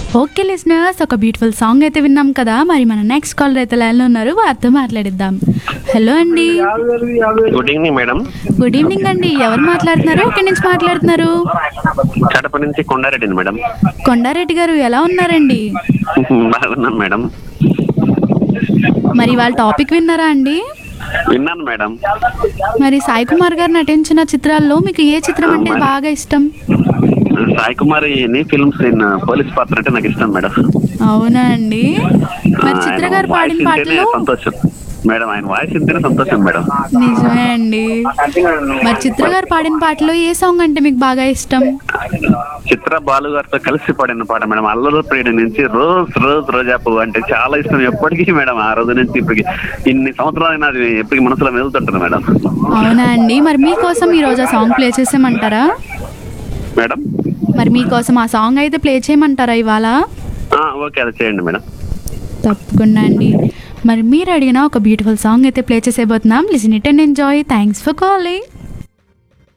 okay listeners ఒక beautiful song అయితే విన్నాం కదా మరి మన నెక్స్ట్ కాలర్ అయితే లైన్లో ఉన్నారు వారితో మాట్లాడిద్దాం హలో అండి good evening madam good evening అండి ఎవరు మాట్లాడుతున్నారు ఎక్కడి నుంచి మాట్లాడుతున్నారు కడప నుంచి కొండారెడ్డిని మేడం కొండారెడ్డి గారు ఎలా ఉన్నారండి బాగున్నాను మేడం మరి వాళ్ళ టాపిక్ విన్నారా అండి విన్నాను మేడం మరి సాయి కుమార్ గారు నటించిన చిత్రాల్లో మీకు ఏ చిత్రం అంటే బాగా ఇష్టం సాయి కుమారి నీ ఫిల్మ్స్ ఇన్ పోలీస్ పాత్ర అంటే నాకు ఇష్టం మేడం అవునా అండి మరి ఆయన చిత్ర గారు వాయిస్ పాడిన వింటేనే పాటలు సంతోషం మేడం ఆయన వాయిస్ వింటేనే సంతోషం మేడం నిజమే అండి మరి చిత్ర గారు పాడిన పాటలో ఏ సాంగ్ అంటే మీకు బాగా ఇష్టం చిత్ర బాలు గారితో కలిసి పాడిన పాట మేడం అల్లరు ప్రియుడి నుంచి రోజ్ రోజ్ రోజా పువ్వు అంటే చాలా ఇష్టం ఎప్పటికీ మేడం ఆ రోజు నుంచి ఇప్పటికి ఇన్ని సంవత్సరాలు అది ఎప్పటికీ మనసులో మెదులుతుంటుంది మేడం అవునా అండి మరి మీకోసం ఈ రోజు ఆ సాంగ్ ప్లే చేసేయమంటారా మేడం మరి మీకోసం ఆ సాంగ్ అయితే ప్లే చేయమంటారా ఇవాళ ఆ, ఓకే అది చేయండి మేడం తప్పకుండా అండి మరి మీరు అడిగిన ఒక బ్యూటిఫుల్ సాంగ్ అయితే ప్లే చేసేయబోతున్నాం listen it and enjoy thanks for calling